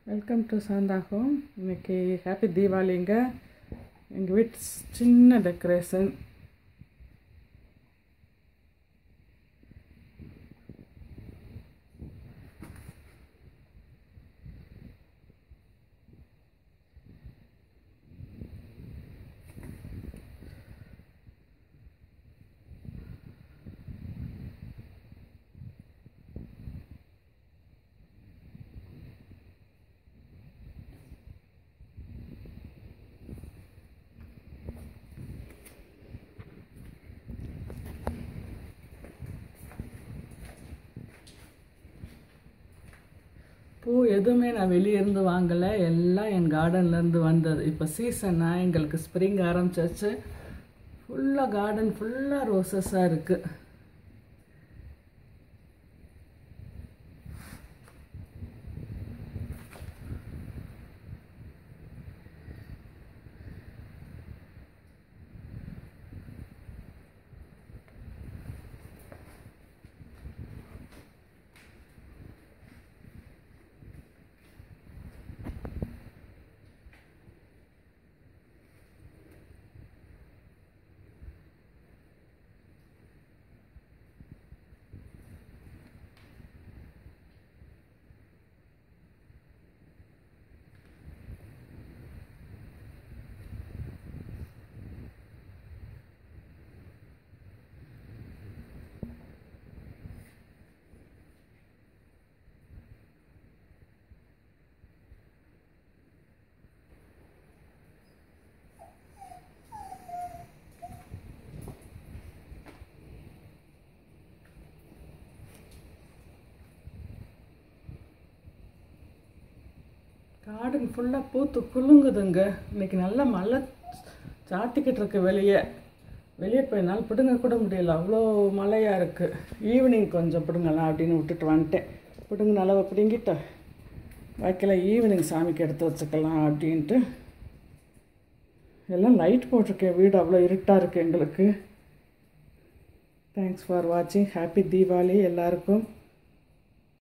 welcome to Shantha home இன்னைக்கு happy தீபாவளிங்க எங்கள் வீட்டு சின்ன டெக்கரேஷன் பூ எதுவுமே நான் வெளியே இருந்து வாங்கலை எல்லாம் என் கார்டன்லேருந்து வந்தது இப்போ சீசன்னா எங்களுக்கு ஸ்ப்ரிங் ஆரம்பிச்சாச்சு ஃபுல்லாக கார்டன் ஃபுல்லாக ரோசஸாக இருக்குது கார்டன் ஃபுல்லாக பூத்து குலுங்குதுங்க இன்னைக்கு நல்ல மழை சாட்டிக்கிட்டு இருக்கு வெளியே வெளியே போய் என்னால் பிடுங்க கூட முடியல அவ்வளோ மழையாக இருக்குது ஈவினிங் கொஞ்சம் பிடுங்கலாம் அப்படின்னு விட்டுட்டு வந்துட்டேன் பிடுங்க அளவை பிடுங்கிட்டு வைக்கல ஈவினிங் சாமிக்கு எடுத்து வச்சுக்கலாம் அப்படின்ட்டு எல்லாம் லைட் போட்டிருக்கேன் வீடு அவ்வளோ இருட்டாக இருக்குது எங்களுக்கு தேங்க்ஸ் ஃபார் வாட்சிங் ஹாப்பி தீபாவளி எல்லாருக்கும்